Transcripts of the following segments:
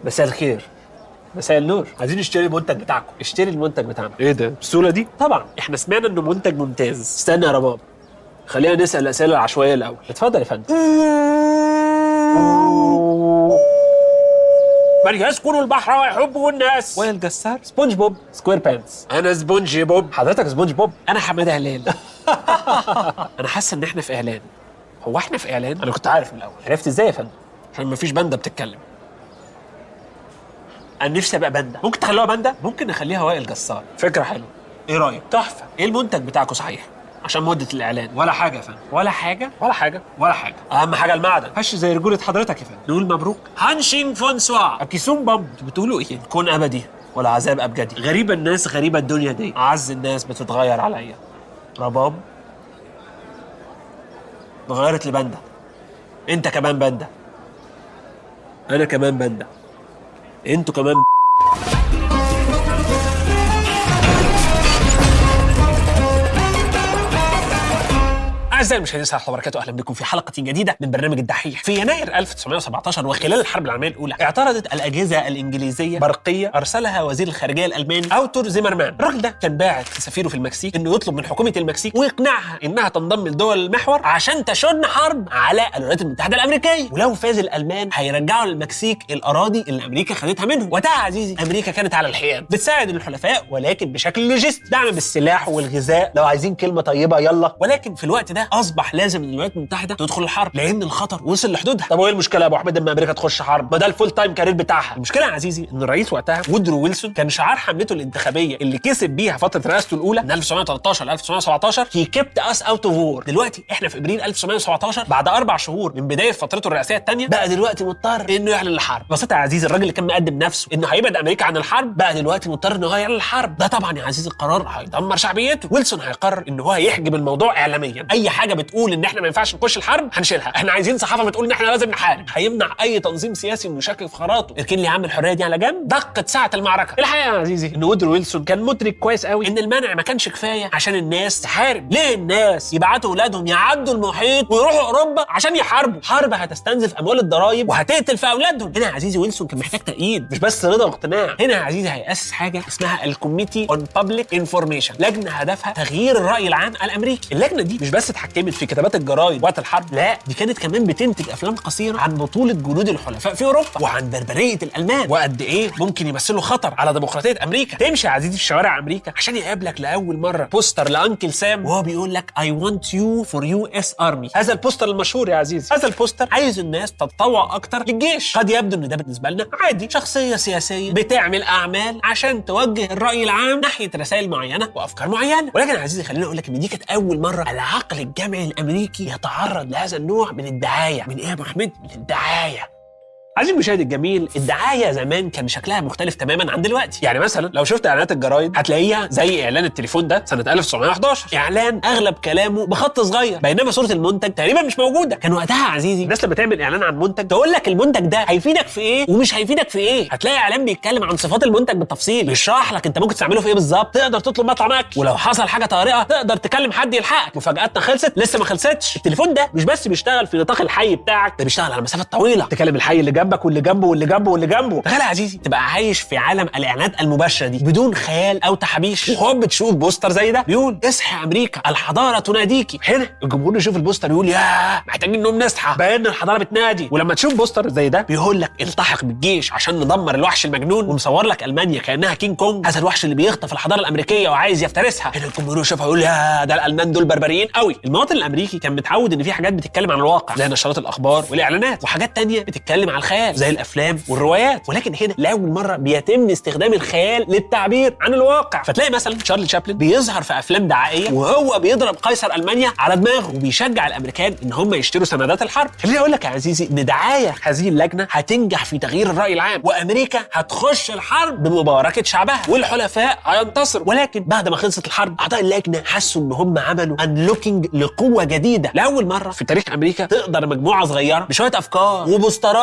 مساء الخير مساء النور عايزين نشتري المنتج بتاعكم اشتري المنتج بتاعنا ايه ده بالسهوله دي طبعا احنا سمعنا انه منتج ممتاز استنى يا رباب خلينا نسال الاسئله العشوائيه الاول اتفضل يا فندم من يسكن البحر ويحبه الناس وائل جسار سبونج بوب سكوير بانتس انا سبونج بوب حضرتك سبونج بوب انا حماده هلال انا حاسه ان احنا في اعلان هو احنا في اعلان انا كنت عارف من الاول عرفت ازاي يا فندم عشان مفيش باندا بتتكلم انا نفسي ابقى باندا ممكن تخلوها باندا ممكن نخليها وائل جسار فكره حلوه ايه رايك تحفه ايه المنتج بتاعكم صحيح عشان مده الاعلان ولا حاجه يا فندم ولا حاجه ولا حاجه ولا حاجه اهم حاجه المعدن هش زي رجوله حضرتك يا فندم نقول مبروك هانشين فونسوا اكيسون بامب انتوا بتقولوا ايه كون ابدي ولا عذاب ابجدي غريبه الناس غريبه الدنيا دي اعز الناس بتتغير عليا رباب اتغيرت لباندا انت كمان باندا انا كمان باندا انتوا كمان أعزائي المشاهدين السلام عليكم وبركاته أهلا بكم في حلقة جديدة من برنامج الدحيح في يناير 1917 وخلال الحرب العالمية الأولى اعترضت الأجهزة الإنجليزية برقية أرسلها وزير الخارجية الألماني أوتور زيمرمان الراجل ده كان باعت سفيره في المكسيك إنه يطلب من حكومة المكسيك ويقنعها إنها تنضم لدول المحور عشان تشن حرب على الولايات المتحدة الأمريكية ولو فاز الألمان هيرجعوا للمكسيك الأراضي اللي أمريكا خدتها منهم وقتها يا عزيزي أمريكا كانت على الحياد بتساعد الحلفاء ولكن بشكل لوجستي دعم بالسلاح والغذاء لو عايزين كلمة طيبة يلا ولكن في الوقت ده اصبح لازم الولايات المتحده تدخل الحرب لان الخطر وصل لحدودها طب وايه المشكله يا ابو حميد اما امريكا تخش حرب ما ده الفول تايم كارير بتاعها المشكله يا عزيزي ان الرئيس وقتها وودرو ويلسون كان شعار حملته الانتخابيه اللي كسب بيها فتره رئاسته الاولى من 1913 ل 1917 هي كيبت اس اوت اوف وور دلوقتي احنا في ابريل 1917 بعد اربع شهور من بدايه فترته الرئاسيه الثانيه بقى دلوقتي مضطر انه يعلن الحرب بسيطه يا عزيزي الراجل اللي كان مقدم نفسه انه هيبعد امريكا عن الحرب بقى دلوقتي مضطر انه هو يعلن الحرب ده طبعا يا عزيزي القرار هيدمر شعبيته ويلسون هيقرر ان هو هيحجب الموضوع اعلاميا اي حاجه بتقول ان احنا ما ينفعش نخش الحرب هنشيلها احنا عايزين صحافه بتقول ان احنا لازم نحارب هيمنع اي تنظيم سياسي انه يشكك في خراطه اركن لي يا عم الحريه دي على جنب دقت ساعه المعركه الحقيقه يا عزيزي ان وودرو ويلسون كان مدرك كويس قوي ان المنع ما كانش كفايه عشان الناس تحارب ليه الناس يبعتوا اولادهم يعدوا المحيط ويروحوا اوروبا عشان يحاربوا حرب هتستنزف اموال الضرايب وهتقتل في اولادهم هنا يا عزيزي ويلسون كان محتاج تأييد مش بس رضا واقتناع هنا يا عزيزي هيأسس حاجه اسمها الكوميتي اون بابليك انفورميشن لجنه هدفها تغيير الراي العام الامريكي اللجنه دي مش بس اتحكمت في كتابات الجرايد وقت الحرب لا دي كانت كمان بتنتج افلام قصيره عن بطوله جنود الحلفاء في اوروبا وعن بربريه الالمان وقد ايه ممكن يمثلوا خطر على ديمقراطيه امريكا تمشي يا عزيزي في شوارع امريكا عشان يقابلك لاول مره بوستر لانكل سام وهو بيقول لك اي ونت يو فور يو اس ارمي هذا البوستر المشهور يا عزيزي هذا البوستر عايز الناس تتطوع اكتر للجيش قد يبدو ان ده بالنسبه لنا عادي شخصيه سياسيه بتعمل اعمال عشان توجه الراي العام ناحيه رسائل معينه وافكار معينه ولكن يا عزيزي خليني اقول لك ان دي كانت اول مره العقل الجامعي الامريكي يتعرض لهذا النوع من الدعايه من ايه يا ابو حميد من الدعايه عزيزي المشاهد الجميل الدعايه زمان كان شكلها مختلف تماما عن دلوقتي يعني مثلا لو شفت اعلانات الجرايد هتلاقيها زي اعلان التليفون ده سنه 1911 اعلان اغلب كلامه بخط صغير بينما صوره المنتج تقريبا مش موجوده كان وقتها يا عزيزي الناس لما تعمل اعلان عن منتج تقول لك المنتج ده هيفيدك في ايه ومش هيفيدك في ايه هتلاقي اعلان بيتكلم عن صفات المنتج بالتفصيل بيشرح لك انت ممكن تستعمله في ايه بالظبط تقدر تطلب مطعم اكل ولو حصل حاجه طارئه تقدر تكلم حد يلحقك مفاجاتنا خلصت لسه ما خلصتش التليفون ده مش بس بيشتغل في نطاق الحي بتاعك ده بيشتغل على مسافات طويله تكلم الحي اللي جنبك واللي جنبه واللي جنبه واللي جنبه تخيل يا عزيزي تبقى عايش في عالم الاعلانات المباشره دي بدون خيال او تحابيش وهوب تشوف بوستر زي ده بيقول اصحي يا امريكا الحضاره تناديكي هنا الجمهور يشوف البوستر يقول يا محتاجين نقوم نصحى بان الحضاره بتنادي ولما تشوف بوستر زي ده بيقول لك التحق بالجيش عشان ندمر الوحش المجنون ومصور لك المانيا كانها كينج كونج هذا الوحش اللي بيخطف الحضاره الامريكيه وعايز يفترسها هنا الجمهور يشوفها يقول يا ده الالمان دول بربريين قوي المواطن الامريكي كان متعود ان في حاجات بتتكلم عن الواقع زي نشرات الاخبار والاعلانات وحاجات تانية بتتكلم عن الخيال زي الافلام والروايات ولكن هنا لاول مره بيتم استخدام الخيال للتعبير عن الواقع فتلاقي مثلا تشارلي شابلن بيظهر في افلام دعائيه وهو بيضرب قيصر المانيا على دماغه وبيشجع الامريكان ان هم يشتروا سندات الحرب خليني اقول لك يا عزيزي ان دعايه هذه اللجنه هتنجح في تغيير الراي العام وامريكا هتخش الحرب بمباركه شعبها والحلفاء هينتصروا ولكن بعد ما خلصت الحرب اعضاء اللجنه حسوا ان هم عملوا انلوكينج لقوه جديده لاول مره في تاريخ امريكا تقدر مجموعه صغيره بشويه افكار وبوسترات مش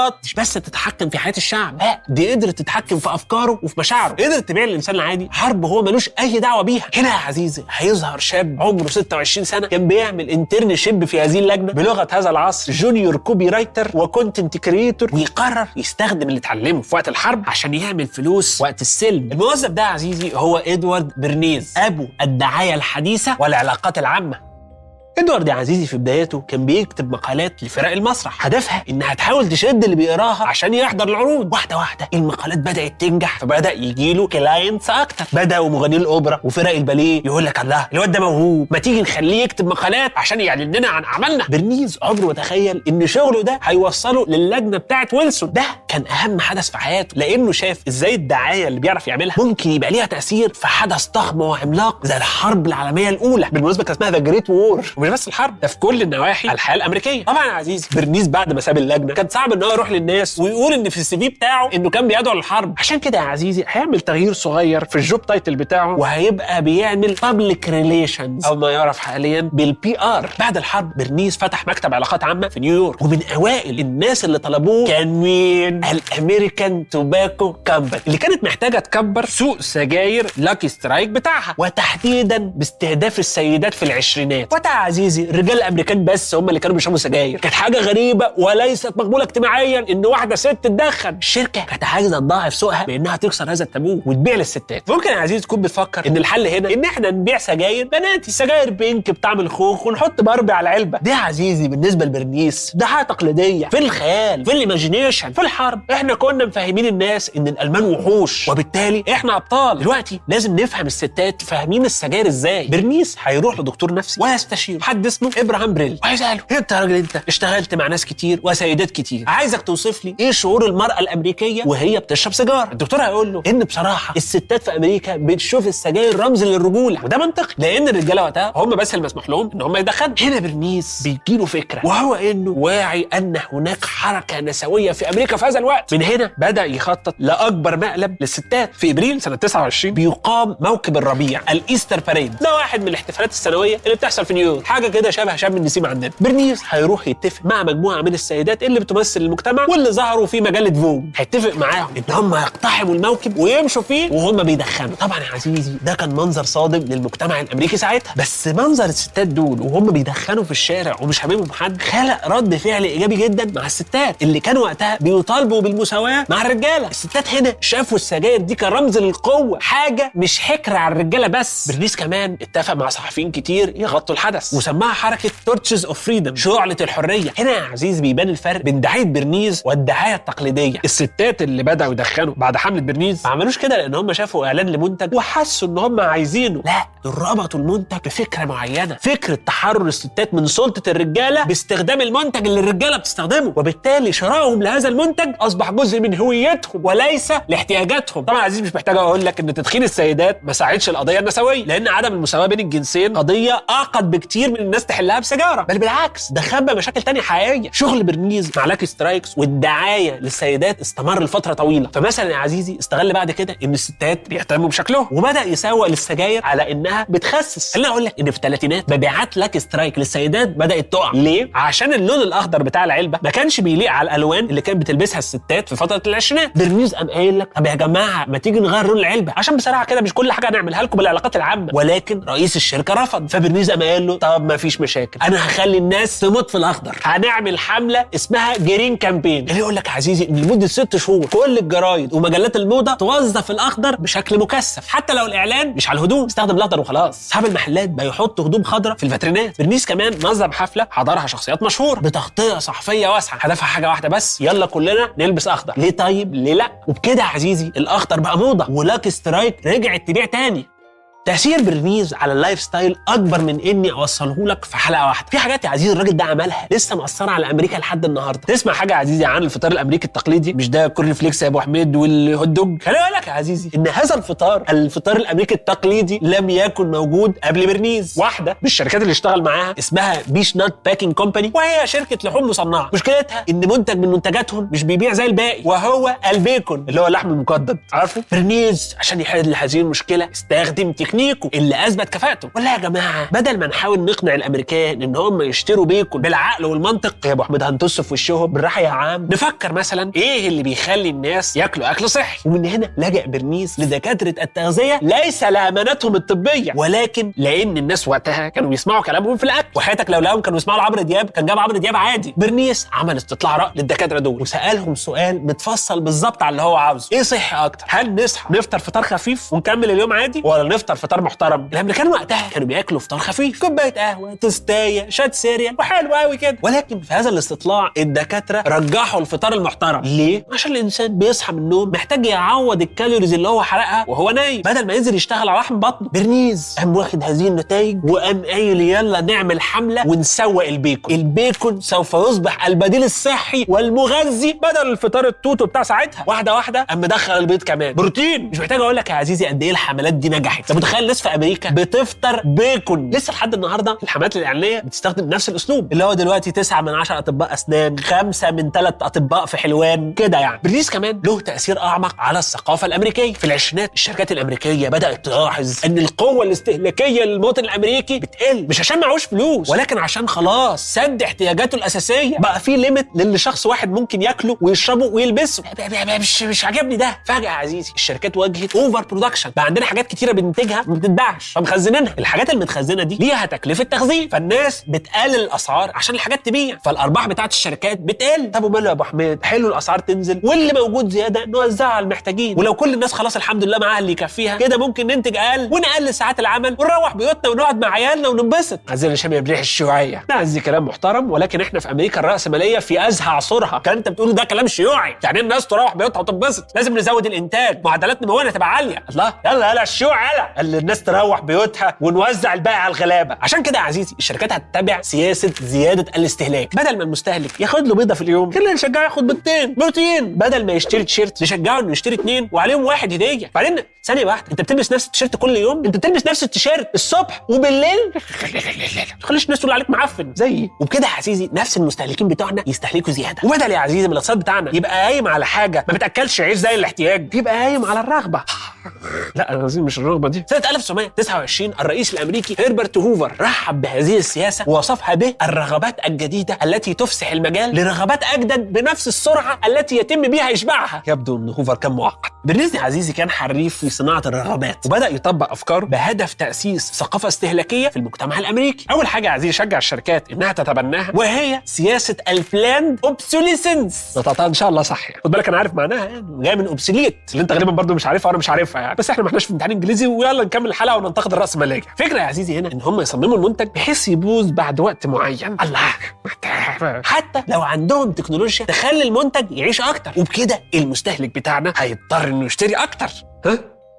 بس تتحكم في حياه الشعب لا دي قدرت تتحكم في افكاره وفي مشاعره قدرت تبيع للانسان العادي حرب هو ملوش اي دعوه بيها هنا يا عزيزي هيظهر شاب عمره 26 سنه كان بيعمل انترنشيب في هذه اللجنه بلغه هذا العصر جونيور كوبي رايتر وكونتنت كريتور ويقرر يستخدم اللي اتعلمه في وقت الحرب عشان يعمل فلوس وقت السلم الموظف ده يا عزيزي هو ادوارد برنيز ابو الدعايه الحديثه والعلاقات العامه ادوارد يا عزيزي في بدايته كان بيكتب مقالات لفرق المسرح هدفها انها تحاول تشد اللي بيقراها عشان يحضر العروض واحده واحده المقالات بدات تنجح فبدا يجيله كلاينتس اكتر بداوا مغنيين الاوبرا وفرق الباليه يقول لك الله الواد ده موهوب ما تيجي نخليه يكتب مقالات عشان يعلن لنا عن عملنا برنيز عمره ما تخيل ان شغله ده هيوصله للجنه بتاعت ويلسون ده كان اهم حدث في حياته لانه شاف ازاي الدعايه اللي بيعرف يعملها ممكن يبقى ليها تاثير في حدث ضخم وعملاق زي الحرب العالميه الاولى بالمناسبه كان اسمها ذا جريت وور ومش بس الحرب ده في كل النواحي الحياه الامريكيه طبعا يا عزيزي برنيز بعد ما ساب اللجنه كان صعب ان هو يروح للناس ويقول ان في السي في بتاعه انه كان بيدعو للحرب عشان كده يا عزيزي هيعمل تغيير صغير في الجوب تايتل بتاعه وهيبقى بيعمل بابليك ريليشنز او ما يعرف حاليا بالبي ار بعد الحرب برنيز فتح مكتب علاقات عامه في نيويورك ومن اوائل الناس اللي طلبوه كان مين الامريكان توباكو كامباني اللي كانت محتاجه تكبر سوق سجاير لاكي سترايك بتاعها وتحديدا باستهداف السيدات في العشرينات وقتها يا عزيزي الرجال الامريكان بس هم اللي كانوا بيشربوا سجاير كانت حاجه غريبه وليست مقبوله اجتماعيا ان واحده ست تدخن الشركه كانت عايزه تضاعف سوقها بانها تكسر هذا التابو وتبيع للستات ممكن يا عزيزي تكون بتفكر ان الحل هنا ان احنا نبيع سجاير بناتي سجاير بينك بطعم الخوخ ونحط باربي على العلبه ده يا عزيزي بالنسبه لبرنيس ده حاجه تقليديه في الخيال في الايماجينيشن في الحرب احنا كنا مفهمين الناس ان الالمان وحوش وبالتالي احنا ابطال دلوقتي لازم نفهم الستات فاهمين السجاير ازاي برنيس هيروح لدكتور نفسي ويستشير حد اسمه ابراهام بريل وهيساله انت يا راجل انت اشتغلت مع ناس كتير وسيدات كتير عايزك توصف لي ايه شعور المراه الامريكيه وهي بتشرب سيجاره الدكتور هيقول له ان بصراحه الستات في امريكا بتشوف السجاير رمز للرجوله وده منطقي لان الرجاله وقتها هم بس اللي مسموح لهم ان هم يدخنوا هنا برنيس بيجيله فكره وهو انه واعي ان هناك حركه نسويه في امريكا في هذا الوقت من هنا بدا يخطط لاكبر مقلب للستات في ابريل سنه 29 بيقام موكب الربيع الايستر باريد ده واحد من الاحتفالات السنويه اللي بتحصل في نيويورك حاجه كده شبه شم النسيم عندنا برنيس هيروح يتفق مع مجموعه من السيدات اللي بتمثل المجتمع واللي ظهروا في مجله فوج هيتفق معاهم ان هم يقتحموا الموكب ويمشوا فيه وهم بيدخنوا طبعا يا عزيزي ده كان منظر صادم للمجتمع الامريكي ساعتها بس منظر الستات دول وهم بيدخنوا في الشارع ومش حاببهم حد خلق رد فعل ايجابي جدا مع الستات اللي كانوا وقتها بيطالبوا بالمساواه مع الرجاله الستات هنا شافوا السجاير دي كرمز للقوه حاجه مش حكر على الرجاله بس برنيس كمان اتفق مع صحفيين كتير يغطوا الحدث وسماها حركه تورتشز اوف فريدم شعله الحريه هنا يا عزيز بيبان الفرق بين دعايه برنيز والدعايه التقليديه الستات اللي بداوا يدخنوا بعد حمله برنيز ما عملوش كده لان هم شافوا اعلان لمنتج وحسوا ان هم عايزينه لا دول ربطوا المنتج بفكره معينه فكره تحرر الستات من سلطه الرجاله باستخدام المنتج اللي الرجاله بتستخدمه وبالتالي شرائهم لهذا المنتج اصبح جزء من هويتهم وليس لاحتياجاتهم طبعا يا عزيز مش محتاج اقول لك ان تدخين السيدات ما ساعدش القضيه النسويه لان عدم المساواه بين الجنسين قضيه اعقد بكتير من الناس تحلها بسيجاره بل بالعكس ده خبى مشاكل تانية حقيقيه شغل برنيز مع لاكي سترايكس والدعايه للسيدات استمر لفتره طويله فمثلا يا عزيزي استغل بعد كده ان الستات بيهتموا بشكلهم وبدا يسوق للسجاير على انها بتخسس خليني اقول لك ان في الثلاثينات مبيعات لاكي سترايك للسيدات بدات تقع ليه عشان اللون الاخضر بتاع العلبه ما كانش بيليق على الالوان اللي كانت بتلبسها الستات في فتره العشرينات برنيز قام قايل لك طب يا جماعه ما تيجي نغير لون العلبه عشان بصراحه كده مش كل حاجه هنعملها لكم بالعلاقات العامه ولكن رئيس الشركه رفض فبرنيز قام قايل له طب ما فيش مشاكل انا هخلي الناس تموت في الاخضر هنعمل حمله اسمها جرين كامبين اللي يقول لك يا عزيزي ان لمده ست شهور كل الجرايد ومجلات الموضه توظف الاخضر بشكل مكثف حتى لو الاعلان مش على الهدوم استخدم الاخضر وخلاص اصحاب المحلات بقى يحطوا هدوم خضراء في الفاترينات برنيس كمان نظم حفله حضرها شخصيات مشهوره بتغطيه صحفيه واسعه هدفها حاجه واحده بس يلا كلنا نلبس اخضر ليه طيب ليه لا وبكده يا عزيزي الاخضر بقى موضه ولاك سترايك رجعت تبيع تاني تأثير برنيز على اللايف ستايل أكبر من إني أوصله لك في حلقة واحدة. في حاجات يا عزيزي الراجل ده عملها لسه مأثرة على أمريكا لحد النهاردة. تسمع حاجة يا عزيزي عن الفطار الأمريكي التقليدي مش ده كورن فليكس يا أبو حميد والهوت دوج. خلي بالك يا عزيزي إن هذا الفطار الفطار الأمريكي التقليدي لم يكن موجود قبل برنيز. واحدة من الشركات اللي اشتغل معاها اسمها بيش نات باكينج كومباني وهي شركة لحوم مصنعة. مشكلتها إن منتج من منتجاتهم مش بيبيع زي الباقي وهو البيكون اللي هو اللحم المقدد. عارفه؟ برنيز عشان يحل هذه المشكلة استخدم تكنيكه اللي اثبت كفاءته ولا يا جماعه بدل ما نحاول نقنع الامريكان ان هم يشتروا بيكون بالعقل والمنطق يا ابو حميد هنطص في وشهم بالراحه يا عم نفكر مثلا ايه اللي بيخلي الناس ياكلوا اكل صحي ومن هنا لجأ برنيس لدكاتره التغذيه ليس لامانتهم الطبيه ولكن لان الناس وقتها كانوا بيسمعوا كلامهم في الاكل وحياتك لو لقاهم كانوا بيسمعوا لعمرو دياب كان جاب عمرو دياب عادي برنيس عمل استطلاع راي للدكاتره دول وسالهم سؤال متفصل بالظبط على اللي هو عاوزه ايه صحي اكتر هل نصحى نفطر فطار خفيف ونكمل اليوم عادي ولا نفطر فطار محترم الامريكان وقتها كانوا بياكلوا فطار خفيف كوبايه قهوه توستايه شات سيريال وحلو قوي كده ولكن في هذا الاستطلاع الدكاتره رجحوا الفطار المحترم ليه عشان الانسان بيصحى من النوم محتاج يعوض الكالوريز اللي هو حرقها وهو نايم بدل ما ينزل يشتغل على لحم بطنه برنيز قام واخد هذه النتائج وقام قايل يلا نعمل حمله ونسوق البيكون البيكون سوف يصبح البديل الصحي والمغذي بدل الفطار التوتو بتاع ساعتها واحده واحده قام مدخل البيض كمان بروتين مش محتاج اقول لك يا عزيزي قد ايه الحملات دي نجحت انت متخيل الناس في امريكا بتفطر بيكون لسه لحد النهارده الحملات الاعلانيه بتستخدم نفس الاسلوب اللي هو دلوقتي تسعة من عشرة اطباء اسنان خمسة من ثلاث اطباء في حلوان كده يعني بريس كمان له تاثير اعمق على الثقافه الامريكيه في العشرينات الشركات الامريكيه بدات تلاحظ ان القوه الاستهلاكيه للمواطن الامريكي بتقل مش عشان معهوش فلوس ولكن عشان خلاص سد احتياجاته الاساسيه بقى في ليميت للي شخص واحد ممكن ياكله ويشربه ويلبسه مش مش عاجبني ده فجاه يا عزيزي الشركات واجهت اوفر برودكشن بقى عندنا حاجات كتيره بننتجها ما بتتباعش فمخزنينها الحاجات المتخزنه دي ليها تكلفه تخزين فالناس بتقلل الاسعار عشان الحاجات تبيع فالارباح بتاعت الشركات بتقل طب وماله يا ابو حميد حلو الاسعار تنزل واللي موجود زياده نوزعها على المحتاجين ولو كل الناس خلاص الحمد لله معاها اللي يكفيها كده ممكن ننتج اقل ونقلل ساعات العمل ونروح بيوتنا ونقعد مع عيالنا وننبسط عايزين نشم بريح الشيوعيه ده عايز كلام محترم ولكن احنا في امريكا الراسماليه في ازهى عصورها كان انت بتقول ده كلام شيوعي يعني الناس تروح بيوتها وتنبسط لازم نزود الانتاج معدلات نمونا تبقى عاليه الله يلا يلا الشيوع يلا اللي الناس تروح بيوتها ونوزع الباقي على الغلابه عشان كده يا عزيزي الشركات هتتبع سياسه زياده الاستهلاك بدل ما المستهلك ياخد له بيضه في اليوم خلينا نشجعه ياخد بيضتين بروتين بدل ما يشتري تيشيرت نشجعه انه يشتري اثنين وعليهم واحد هديه بعدين ثانيه واحده انت بتلبس نفس التيشيرت كل يوم انت بتلبس نفس التيشيرت الصبح وبالليل ما تخليش الناس تقول عليك معفن زيي وبكده يا عزيزي نفس المستهلكين بتوعنا يستهلكوا زياده وبدل يا عزيزي من الاقتصاد بتاعنا يبقى قايم على حاجه ما بتاكلش عيش زي الاحتياج يبقى قايم على الرغبه لا انا قصدي مش الرغبه دي سنه 1929 الرئيس الامريكي هربرت هوفر رحب بهذه السياسه ووصفها به الرغبات الجديده التي تفسح المجال لرغبات اجدد بنفس السرعه التي يتم بها اشباعها يبدو ان هوفر كان معقد بالنسبه عزيزي كان حريف في صناعه الرغبات وبدا يطبق افكاره بهدف تاسيس ثقافه استهلاكيه في المجتمع الامريكي اول حاجه عايزين يشجع الشركات انها تتبناها وهي سياسه البلاند اوبسوليسنس نطقتها ان شاء الله صح يعني خد بالك انا عارف معناها يعني جايه من اوبسوليت اللي انت غالبا برضو مش عارفها وانا مش عارفها يعني بس احنا ما احناش في امتحان انجليزي ويلا نكمل الحلقه وننتقد الراسماليه فكره يا عزيزي هنا ان هم يصمموا المنتج بحيث يبوظ بعد وقت معين الله حتى لو عندهم تكنولوجيا تخلي المنتج يعيش اكتر وبكده المستهلك بتاعنا هيضطر انه يشتري اكتر ها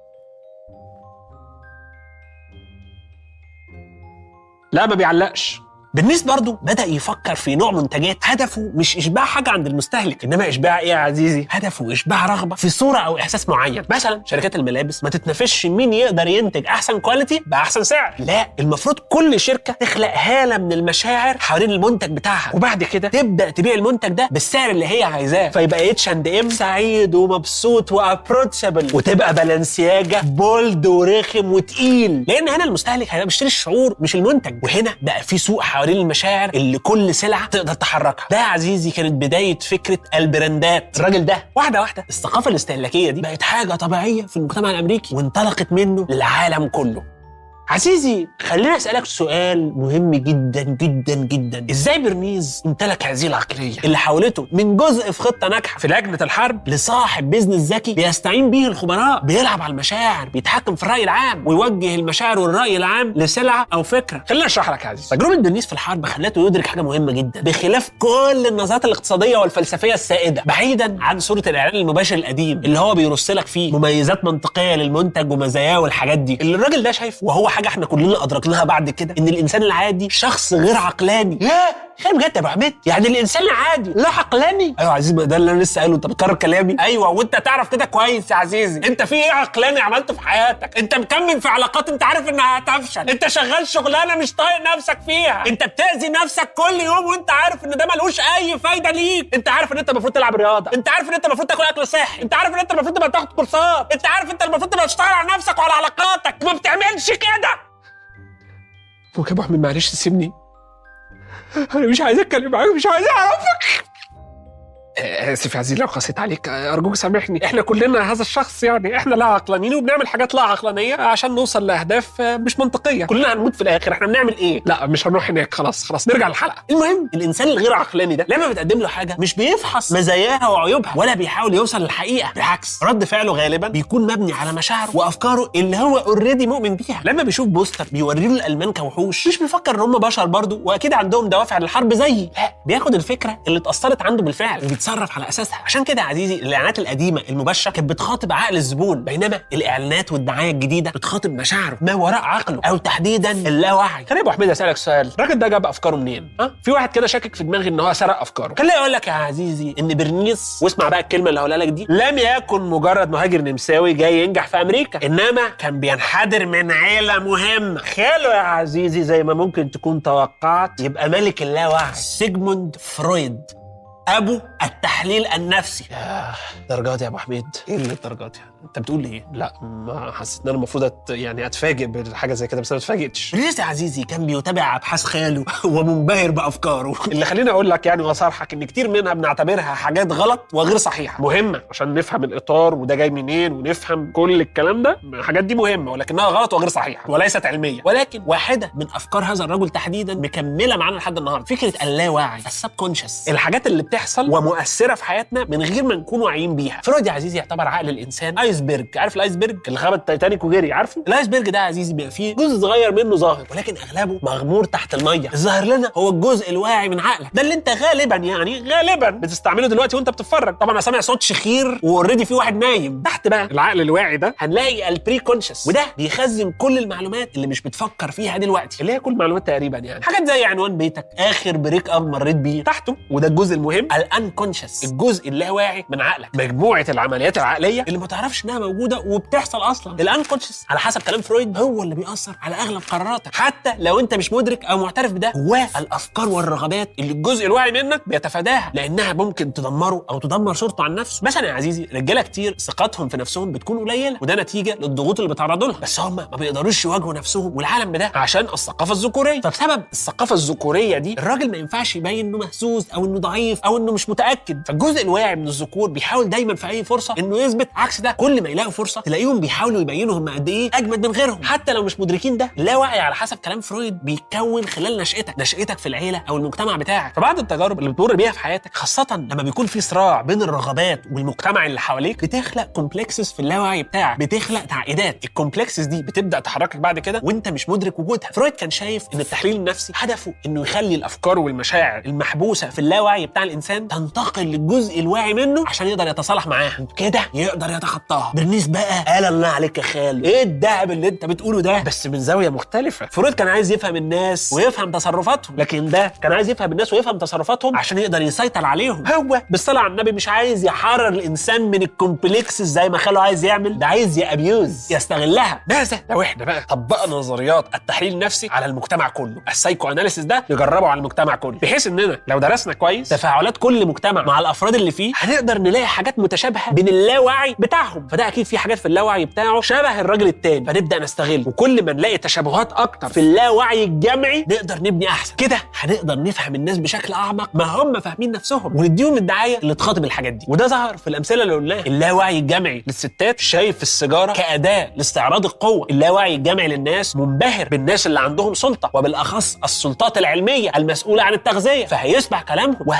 لا ما بيعلقش بالنسبة برضه بدأ يفكر في نوع منتجات هدفه مش إشباع حاجة عند المستهلك إنما إشباع إيه يا عزيزي؟ هدفه إشباع رغبة في صورة أو إحساس معين مثلا شركات الملابس ما تتنافسش مين يقدر ينتج أحسن كواليتي بأحسن سعر لا المفروض كل شركة تخلق هالة من المشاعر حوالين المنتج بتاعها وبعد كده تبدأ تبيع المنتج ده بالسعر اللي هي عايزاه فيبقى اتش اند ام سعيد ومبسوط وابروتشابل وتبقى بالانسياجا بولد ورخم وتقيل لان هنا المستهلك هيبقى بيشتري الشعور مش المنتج وهنا بقى في سوق حوالين المشاعر اللي كل سلعه تقدر تحركها ده يا عزيزي كانت بدايه فكره البراندات الراجل ده واحده واحده الثقافه الاستهلاكيه دي بقت حاجه طبيعيه في المجتمع الامريكي وانطلقت منه للعالم كله عزيزي خليني اسالك سؤال مهم جدا جدا جدا ازاي برنيز امتلك هذه العقليه اللي حولته من جزء في خطه ناجحه في لجنه الحرب لصاحب بيزنس ذكي بيستعين به الخبراء بيلعب على المشاعر بيتحكم في الراي العام ويوجه المشاعر والراي العام لسلعه او فكره خليني اشرح لك يا عزيزي تجربه برنيز في الحرب خلته يدرك حاجه مهمه جدا بخلاف كل النظريات الاقتصاديه والفلسفيه السائده بعيدا عن صوره الاعلان المباشر القديم اللي هو بيرص لك فيه مميزات منطقيه للمنتج ومزاياه والحاجات دي اللي الراجل ده شايفه وهو حاجه احنا كلنا ادركناها بعد كده ان الانسان العادي شخص غير عقلاني لا خير بجد يا ابو حميد يعني الانسان العادي لا عقلاني ايوه يا عزيزي ما ده اللي انا لسه قايله انت بتكرر كلامي ايوه وانت تعرف كده كويس يا عزيزي انت في ايه عقلاني عملته في حياتك انت مكمل في علاقات انت عارف انها هتفشل انت شغال شغلانه مش طايق نفسك فيها انت بتاذي نفسك كل يوم وانت عارف ان ده ملوش اي فايده ليك انت عارف ان انت المفروض تلعب رياضه انت عارف ان انت المفروض تاكل اكل صحي انت عارف ان انت المفروض تبقى تاخد كورسات انت عارف انت المفروض تبقى تشتغل على نفسك وعلى علاقاتك ما بتعملش كده ممكن ابو حميد معلش تسيبني انا مش عايز اتكلم معاك مش عايز اعرفك اسف يا عزيزي لو قسيت عليك ارجوك سامحني احنا كلنا هذا الشخص يعني احنا لا عقلانيين وبنعمل حاجات لا عقلانيه عشان نوصل لاهداف مش منطقيه كلنا هنموت في الاخر احنا بنعمل ايه لا مش هنروح هناك خلاص خلاص نرجع للحلقه المهم الانسان الغير عقلاني ده لما بتقدم له حاجه مش بيفحص مزاياها وعيوبها ولا بيحاول يوصل للحقيقه بالعكس رد فعله غالبا بيكون مبني على مشاعره وافكاره اللي هو اوريدي مؤمن بيها لما بيشوف بوستر بيوري له الالمان كوحوش مش بيفكر ان هم بشر برضه واكيد عندهم دوافع للحرب زيي لا بياخد الفكره اللي اتاثرت عنده بالفعل وبيتصرف على اساسها عشان كده يا عزيزي الاعلانات القديمه المباشره كانت بتخاطب عقل الزبون بينما الاعلانات والدعايه الجديده بتخاطب مشاعره ما وراء عقله او تحديدا اللاوعي خليني يا ابو حميد اسالك سؤال الراجل ده جاب افكاره منين ها في واحد كده شاكك في دماغي ان هو سرق افكاره خليني اقول لك يا عزيزي ان برنيس واسمع بقى الكلمه اللي هقولها لك دي لم يكن مجرد مهاجر نمساوي جاي ينجح في امريكا انما كان بينحدر من عيله مهمه خاله يا عزيزي زي ما ممكن تكون توقعت يبقى ملك اللاوعي سيجموند فرويد ابو التحليل النفسي ياه درجات يا ابو حميد ايه اللي الدرجات يعني انت بتقول ايه لا ما حسيت ان انا المفروض أت... يعني اتفاجئ بحاجه زي كده بس انا ما اتفاجئتش بريس يا عزيزي كان بيتابع ابحاث خاله ومنبهر بافكاره اللي خليني اقول لك يعني واصارحك ان كتير منها بنعتبرها حاجات غلط وغير صحيحه مهمه عشان نفهم الاطار وده جاي منين ونفهم كل الكلام ده الحاجات دي مهمه ولكنها غلط وغير صحيحه وليست علميه ولكن واحده من افكار هذا الرجل تحديدا مكمله معانا لحد النهارده فكره اللاواعي السبكونشس الحاجات اللي بتحصل ومؤثره في حياتنا من غير ما نكون واعيين بيها فرويد يا عزيزي يعتبر عقل الانسان ايسبرج عارف الايسبرج اللي خبط التايتانيك وجري عارفه الايسبرج ده يا عزيزي بيبقى فيه جزء صغير منه ظاهر ولكن اغلبه مغمور تحت الميه الظاهر لنا هو الجزء الواعي من عقلك ده اللي انت غالبا يعني غالبا بتستعمله دلوقتي وانت بتتفرج طبعا انا سامع صوت شخير واوريدي في واحد نايم تحت بقى العقل الواعي ده هنلاقي البري كونشس وده بيخزن كل المعلومات اللي مش بتفكر فيها دلوقتي اللي هي كل المعلومات تقريبا يعني حاجات زي عنوان بيتك اخر بريك اب مريت بيه تحته وده الجزء المهم الانكونشس الجزء اللاواعي من عقلك مجموعه العمليات العقليه اللي ما تعرفش انها موجوده وبتحصل اصلا الانكونشس على حسب كلام فرويد هو اللي بيأثر على اغلب قراراتك حتى لو انت مش مدرك او معترف بده هو الافكار والرغبات اللي الجزء الواعي منك بيتفاداها لانها ممكن تدمره او تدمر صورته عن نفسه مثلا يا عزيزي رجاله كتير ثقتهم في نفسهم بتكون قليله وده نتيجه للضغوط اللي بيتعرضوا لها بس هم ما بيقدروش يواجهوا نفسهم والعالم بده عشان الثقافه الذكوريه فبسبب الثقافه الذكوريه دي الراجل ما ينفعش يبين انه مهزوز او انه ضعيف او انه مش متاكد فالجزء الواعي من الذكور بيحاول دايما في اي فرصه انه يثبت عكس ده كل ما يلاقوا فرصه تلاقيهم بيحاولوا يبينوا هم قد ايه اجمد من غيرهم حتى لو مش مدركين ده لا وعي على حسب كلام فرويد بيتكون خلال نشأتك نشأتك في العيله او المجتمع بتاعك فبعد التجارب اللي بتمر بيها في حياتك خاصه لما بيكون في صراع بين الرغبات والمجتمع اللي حواليك بتخلق كومبلكسز في اللاوعي بتاعك بتخلق تعقيدات الكومبلكسز دي بتبدا تحركك بعد كده وانت مش مدرك وجودها فرويد كان شايف ان التحليل النفسي هدفه انه يخلي الافكار والمشاعر المحبوسه في اللاوعي بتاع الانسان تنتقل للجزء الواعي منه عشان يقدر يتصالح معاها كده يقدر يتخطاها برنيس بقى قال الله عليك يا خال ايه الدهب اللي انت بتقوله ده بس من زاويه مختلفه فرويد كان عايز يفهم الناس ويفهم تصرفاتهم لكن ده كان عايز يفهم الناس ويفهم تصرفاتهم عشان يقدر يسيطر عليهم هو بالصلاه على النبي مش عايز يحرر الانسان من الكومبلكسز زي ما خاله عايز يعمل ده عايز يابيوز يستغلها ماذا لو احنا بقى طبقنا نظريات التحليل النفسي على المجتمع كله السايكو اناليسيس ده نجربه على المجتمع كله بحيث اننا لو درسنا كويس تفاعلات كل مجتمع مع الافراد اللي فيه هنقدر نلاقي حاجات متشابهه بين اللاوعي بتاعهم فده اكيد في حاجات في اللاوعي بتاعه شبه الراجل التاني فنبدا نستغل وكل ما نلاقي تشابهات اكتر في اللاوعي الجمعي نقدر نبني احسن كده هنقدر نفهم الناس بشكل اعمق ما هم فاهمين نفسهم ونديهم الدعايه اللي تخاطب الحاجات دي وده ظهر في الامثله اللي قلناها اللاوعي الجمعي للستات شايف السيجاره كاداه لاستعراض القوه اللاوعي الجمعي للناس منبهر بالناس اللي عندهم سلطه وبالاخص السلطات العلميه المسؤوله عن التغذيه فهيسمع كلامهم وهكذا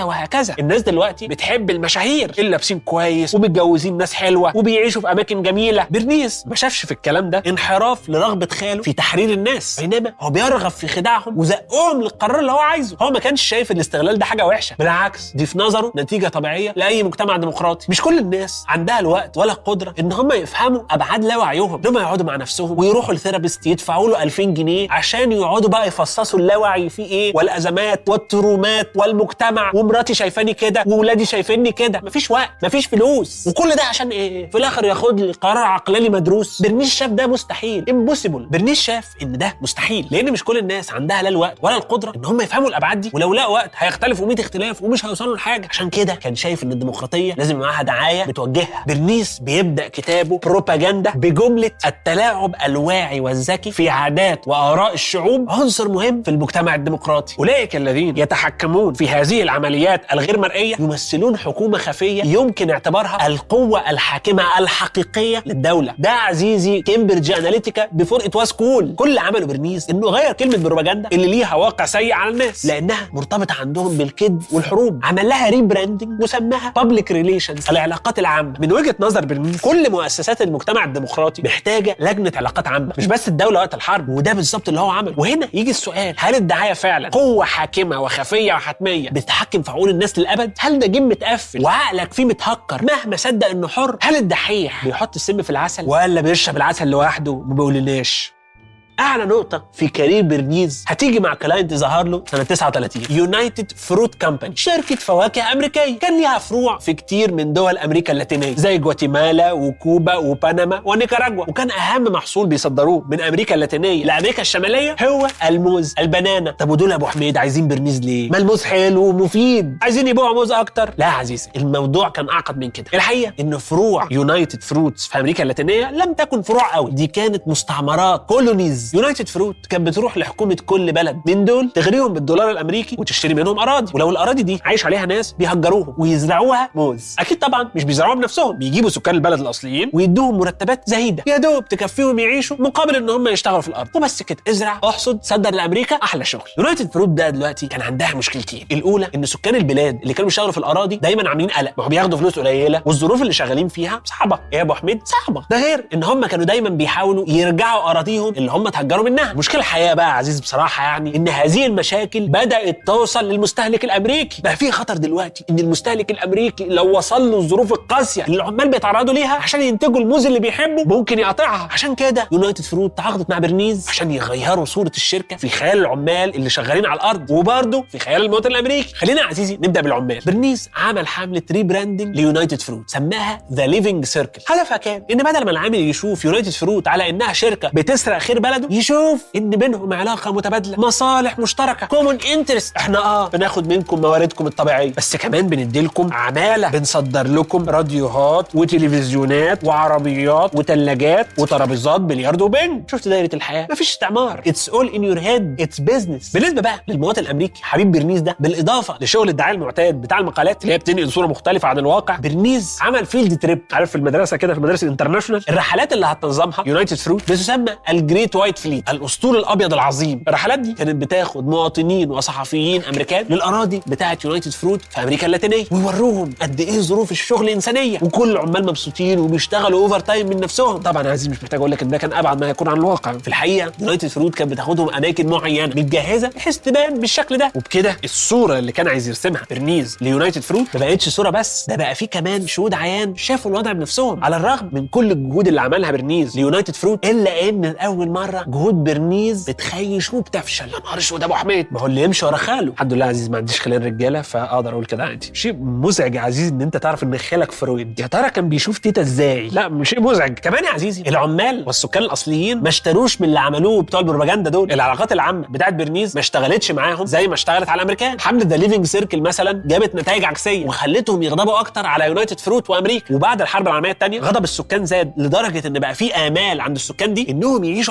وهكذا وهكذا الناس دلوقتي بتحب المشاهير اللي لابسين كويس ومتجوزين ناس حلوه وبيعيشوا في اماكن جميله برنيس ما شافش في الكلام ده انحراف لرغبه خاله في تحرير الناس بينما هو بيرغب في خداعهم وزقهم للقرار اللي هو عايزه هو ما كانش شايف الاستغلال ده حاجه وحشه بالعكس دي في نظره نتيجه طبيعيه لاي مجتمع ديمقراطي مش كل الناس عندها الوقت ولا القدره ان هم يفهموا ابعاد لا وعيهم ان هم يقعدوا مع نفسهم ويروحوا لثيرابيست يدفعوا له 2000 جنيه عشان يقعدوا بقى يفصصوا اللاوعي فيه ايه والازمات والترومات والمجتمع ومراتي شايفاني كده وولادي شايفيني كده مفيش وقت مفيش فلوس وكل ده عشان ايه في الاخر ياخد لي قرار عقلاني مدروس برنيس شاف ده مستحيل امبوسيبل برنيس شاف ان ده مستحيل لان مش كل الناس عندها لا الوقت ولا القدره ان هم يفهموا الابعاد دي ولو لقوا وقت هيختلفوا 100 اختلاف ومش هيوصلوا لحاجه عشان كده كان شايف ان الديمقراطيه لازم يبقى معاها دعايه بتوجهها برنيس بيبدا كتابه بروباجندا بجمله التلاعب الواعي والذكي في عادات واراء الشعوب عنصر مهم في المجتمع الديمقراطي اولئك الذين يتحكمون في هذه العمليات الغير مرئيه يمثلون حكومه خفيه يمكن اعتبارها القوه الحاكمه الحقيقيه للدوله ده عزيزي كامبريدج اناليتيكا بفور ات واز كول كل اللي عمله برنيس انه غير كلمه بروباجندا اللي ليها واقع سيء على الناس لانها مرتبطه عندهم بالكذب والحروب عمل لها ريبراندنج وسماها بابليك ريليشنز العلاقات العامه من وجهه نظر برنيس كل مؤسسات المجتمع الديمقراطي محتاجه لجنه علاقات عامه مش بس الدوله وقت الحرب وده بالظبط اللي هو عمله وهنا يجي السؤال هل الدعايه فعلا قوه حاكمه وخفيه وحتميه بتتحكم في عقول الناس للابد هل ده جيم متقفل وعقلك فيه متهكر مهما صدق انه حر هل الدحيح بيحط السم في العسل ولا بيشرب العسل لوحده وما بيقولناش اعلى نقطه في كارير برنيز هتيجي مع كلاينت ظهر له سنه 39 يونايتد فروت كامباني شركه فواكه امريكيه كان ليها فروع في كتير من دول امريكا اللاتينيه زي جواتيمالا وكوبا وبنما ونيكاراجوا وكان اهم محصول بيصدروه من امريكا اللاتينيه لامريكا الشماليه هو الموز البنانا طب ودول يا ابو حميد عايزين برنيز ليه ما الموز حلو ومفيد عايزين يبيعوا موز اكتر لا يا عزيزي الموضوع كان اعقد من كده الحقيقه ان فروع يونايتد فروتس في امريكا اللاتينيه لم تكن فروع قوي دي كانت مستعمرات كولونيز يونايتد فروت كانت بتروح لحكومه كل بلد من دول تغريهم بالدولار الامريكي وتشتري منهم اراضي ولو الاراضي دي عايش عليها ناس بيهجروهم ويزرعوها موز اكيد طبعا مش بيزرعوها بنفسهم بيجيبوا سكان البلد الاصليين ويدوهم مرتبات زهيده يا دوب تكفيهم يعيشوا مقابل ان هم يشتغلوا في الارض وبس كده ازرع احصد صدر لامريكا احلى شغل يونايتد فروت ده دلوقتي كان عندها مشكلتين الاولى ان سكان البلاد اللي كانوا بيشتغلوا في الاراضي دايما عاملين قلق ما هو بياخدوا فلوس قليله والظروف اللي شغالين فيها صعبه يا ابو حميد صعبه ده غير ان هم كانوا دايما بيحاولوا يرجعوا اراضيهم اللي هم اتهجروا منها مشكله الحقيقه بقى يا عزيز بصراحه يعني ان هذه المشاكل بدات توصل للمستهلك الامريكي بقى في خطر دلوقتي ان المستهلك الامريكي لو وصل له الظروف القاسيه اللي العمال بيتعرضوا ليها عشان ينتجوا الموز اللي بيحبه ممكن يقطعها عشان كده يونايتد فروت تعاقدت مع برنيز عشان يغيروا صوره الشركه في خيال العمال اللي شغالين على الارض وبرضه في خيال المواطن الامريكي خلينا يا عزيزي نبدا بالعمال برنيز عمل حمله ريبراندنج ليونايتد فروت سماها ذا ليفنج سيركل هدفها كان ان بدل ما العامل يشوف يونايتد فروت على انها شركه بتسرق خير بلده يشوف ان بينهم علاقه متبادله مصالح مشتركه كومون انترست احنا اه بناخد منكم مواردكم الطبيعيه بس كمان بندي لكم عماله بنصدر لكم راديوهات وتلفزيونات وعربيات وثلاجات وترابيزات بلياردو وبنج شفت دايره الحياه مفيش استعمار اتس اول ان يور هيد اتس بزنس بالنسبه بقى للمواطن الامريكي حبيب برنيز ده بالاضافه لشغل الدعايه المعتاد بتاع المقالات اللي هي بتنقل صوره مختلفه عن الواقع برنيز عمل فيلد تريب عارف في المدرسه كده في المدارس الانترناشونال الرحلات اللي هتنظمها يونايتد فروت بتسمى الجريت وايت فليت الاسطول الابيض العظيم الرحلات دي كانت بتاخد مواطنين وصحفيين امريكان للاراضي بتاعه يونايتد فروت في امريكا اللاتينيه ويوروهم قد ايه ظروف الشغل انسانيه وكل العمال مبسوطين وبيشتغلوا اوفر تايم من نفسهم طبعا يا عزيزي مش محتاج اقول لك ان ده كان ابعد ما يكون عن الواقع في الحقيقه يونايتد فروت كانت بتاخدهم اماكن معينه متجهزه بحيث تبان بالشكل ده وبكده الصوره اللي كان عايز يرسمها برنيز ليونايتد فروت ما بقتش صوره بس ده بقى في كمان شهود عيان شافوا الوضع بنفسهم على الرغم من كل الجهود اللي عملها برنيز ليونايتد فروت الا ان لاول مره جهود برنيز بتخيش وبتفشل يا نهار اسود يا ابو حميد ما هو اللي يمشي ورا خاله الحمد لله يا عزيز ما عنديش خلان رجاله فاقدر اقول كده عادي شيء مزعج يا عزيز ان انت تعرف ان خالك فرويد يا ترى كان بيشوف تيتا ازاي لا مش شيء مزعج كمان يا عزيزي العمال والسكان الاصليين ما اشتروش من اللي عملوه بتوع البروباجندا دول العلاقات العامه بتاعت برنيز ما اشتغلتش معاهم زي ما اشتغلت على الامريكان حمله ذا ليفنج سيركل مثلا جابت نتائج عكسيه وخلتهم يغضبوا اكتر على يونايتد فروت وامريكا وبعد الحرب العالميه الثانيه غضب السكان زاد لدرجه ان بقى في امال عند السكان دي انهم يعيشوا حياه غير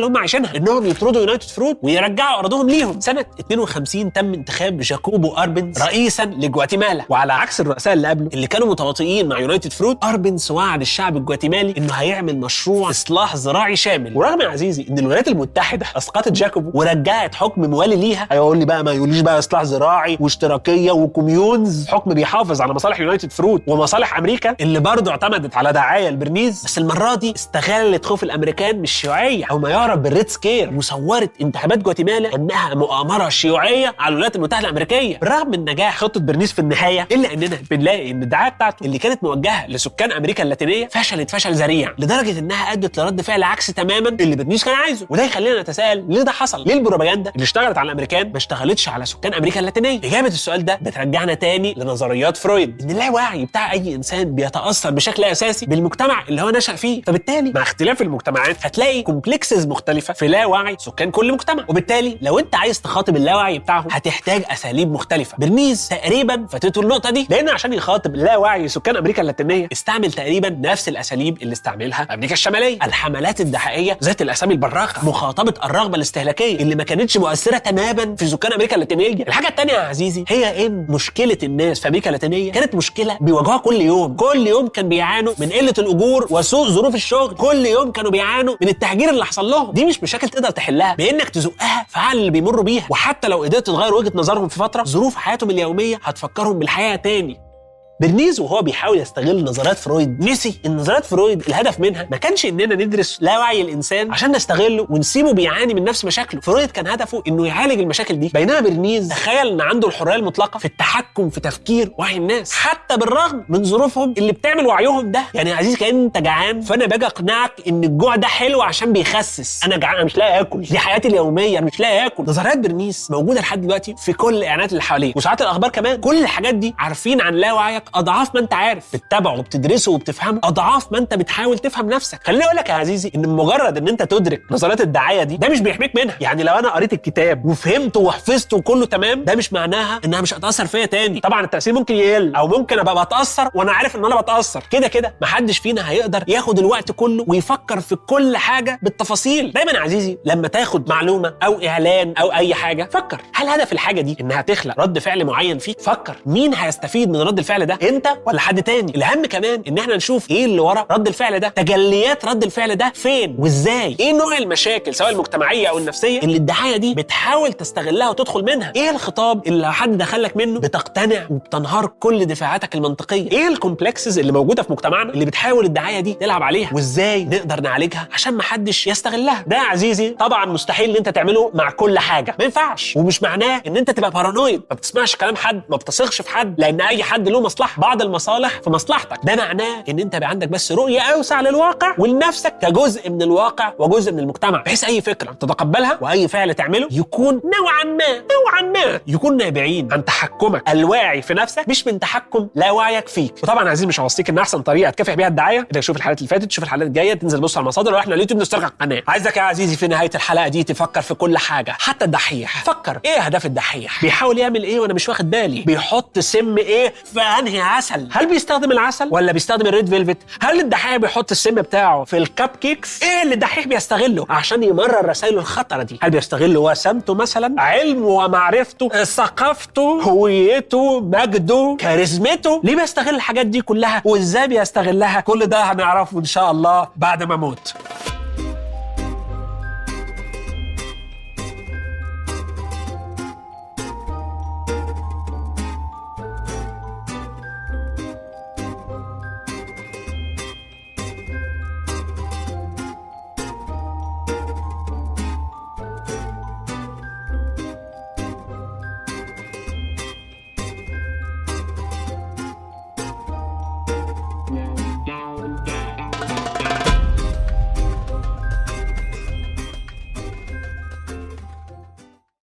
اللي هم عايشينها انهم يطردوا يونايتد فروت ويرجعوا ارضهم ليهم سنه 52 تم انتخاب جاكوبو اربنز رئيسا لجواتيمالا وعلى عكس الرؤساء اللي قبله اللي كانوا متواطئين مع يونايتد فروت اربنز وعد الشعب الجواتيمالي انه هيعمل مشروع اصلاح زراعي شامل ورغم يا عزيزي ان الولايات المتحده اسقطت جاكوبو ورجعت حكم موالي ليها هيقول لي بقى ما يقوليش بقى اصلاح زراعي واشتراكيه وكوميونز حكم بيحافظ على مصالح يونايتد فروت ومصالح امريكا اللي برضه اعتمدت على دعايه البرنيز بس المره دي استغلت خوف الامريكان من الشيوعيه او ما يعرف بالريد سكير وصورت انتخابات جواتيمالا انها مؤامره شيوعيه على الولايات المتحده الامريكيه بالرغم من نجاح خطه برنيز في النهايه الا اننا بنلاقي ان الدعايه بتاعته اللي كانت موجهه لسكان امريكا اللاتينيه فشلت فشل ذريع لدرجه انها ادت لرد فعل عكس تماما اللي برنيز كان عايزه وده يخلينا نتساءل ليه ده حصل ليه البروباجندا اللي اشتغلت على الامريكان ما اشتغلتش على سكان امريكا اللاتينيه اجابه السؤال ده بترجعنا تاني لنظريات فرويد ان اللاوعي بتاع اي انسان بيتاثر بشكل اساسي بالمجتمع اللي هو نشا فيه فبالتالي مع اختلاف المجتمعات هتلاقي كومبلكسز مختلفه في لاوعي سكان كل مجتمع وبالتالي لو انت عايز تخاطب اللاوعي بتاعهم هتحتاج اساليب مختلفه برنيز تقريبا فاتته النقطه دي لان عشان يخاطب اللاوعي سكان امريكا اللاتينيه استعمل تقريبا نفس الاساليب اللي استعملها امريكا الشماليه الحملات الدعائيه ذات الاسامي البراقه مخاطبه الرغبه الاستهلاكيه اللي ما كانتش مؤثره تماما في سكان امريكا اللاتينيه الحاجه الثانيه يا عزيزي هي ان مشكله الناس في امريكا اللاتينيه كانت مشكله بيواجهوها كل يوم كل يوم كان بيعانوا من قله الاجور وسوء ظروف الشغل كل يوم كانوا بيعانوا من التهجير اللي حصل لهم دي مش مشاكل تقدر تحلها بانك تزقها في حل اللي بيمروا بيها وحتى لو قدرت تغير وجهه نظرهم في فتره ظروف حياتهم اليوميه هتفكرهم بالحياه تاني برنيز وهو بيحاول يستغل نظريات فرويد نسي ان نظريات فرويد الهدف منها ما كانش اننا ندرس لا وعي الانسان عشان نستغله ونسيبه بيعاني من نفس مشاكله فرويد كان هدفه انه يعالج المشاكل دي بينما برنيز تخيل ان عنده الحريه المطلقه في التحكم في تفكير وعي الناس حتى بالرغم من ظروفهم اللي بتعمل وعيهم ده يعني يا عزيزي كان انت جعان فانا باجي اقنعك ان الجوع ده حلو عشان بيخسس انا جعان أنا مش لاقي اكل دي حياتي اليوميه أنا مش لاقي اكل نظريات برنيس موجوده لحد دلوقتي في كل الاعلانات اللي حواليك وساعات الاخبار كمان كل الحاجات دي عارفين عن لا وعيك اضعاف ما انت عارف بتتابعه وبتدرسه وبتفهمه اضعاف ما انت بتحاول تفهم نفسك خليني اقول لك يا عزيزي ان مجرد ان انت تدرك نظريات الدعايه دي ده مش بيحميك منها يعني لو انا قريت الكتاب وفهمته وحفظته وكله تمام ده مش معناها انها مش هتاثر فيا تاني طبعا التاثير ممكن يقل او ممكن ابقى بتاثر وانا عارف ان انا بتاثر كده كده محدش فينا هيقدر ياخد الوقت كله ويفكر في كل حاجه بالتفاصيل دايما يا عزيزي لما تاخد معلومه او اعلان او اي حاجه فكر هل هدف الحاجه دي انها تخلق رد فعل معين فيك فكر مين هيستفيد من رد الفعل ده انت ولا حد تاني الاهم كمان ان احنا نشوف ايه اللي ورا رد الفعل ده تجليات رد الفعل ده فين وازاي ايه نوع المشاكل سواء المجتمعيه او النفسيه اللي الدعايه دي بتحاول تستغلها وتدخل منها ايه الخطاب اللي لو حد دخلك منه بتقتنع وبتنهار كل دفاعاتك المنطقيه ايه الكومبلكسز اللي موجوده في مجتمعنا اللي بتحاول الدعايه دي تلعب عليها وازاي نقدر نعالجها عشان ما حدش يستغلها ده يا عزيزي طبعا مستحيل ان انت تعمله مع كل حاجه ما ينفعش ومش معناه ان انت تبقى بارانويد ما بتسمعش كلام حد ما بتثقش في حد لان اي حد له مصلحه بعض المصالح في مصلحتك ده معناه ان انت بقى عندك بس رؤيه اوسع للواقع ولنفسك كجزء من الواقع وجزء من المجتمع بحيث اي فكره تتقبلها واي فعل تعمله يكون نوعا ما نوعا ما يكون نابعين عن تحكمك الواعي في نفسك مش من تحكم لا وعيك فيك وطبعا عايزين مش هوصيك ان احسن طريقه تكافح بيها الدعايه انك تشوف الحلقات اللي فاتت تشوف الحلقات الجايه تنزل بص على المصادر واحنا على اليوتيوب نشترك على القناه عايزك يا عزيزي في نهايه الحلقه دي تفكر في كل حاجه حتى الدحيح فكر ايه اهداف الدحيح بيحاول يعمل ايه وانا مش واخد بالي بيحط سم ايه في انهي عسل هل بيستخدم العسل ولا بيستخدم الريد فيلفت هل الدحيح بيحط السم بتاعه في الكب كيكس ايه اللي الدحيح بيستغله عشان يمرر رسائله الخطره دي هل بيستغل وسامته مثلا علمه ومعرفته ثقافته هويته مجده كاريزمته ليه بيستغل الحاجات دي كلها وازاي بيستغلها كل ده هنعرفه ان شاء الله بعد ما اموت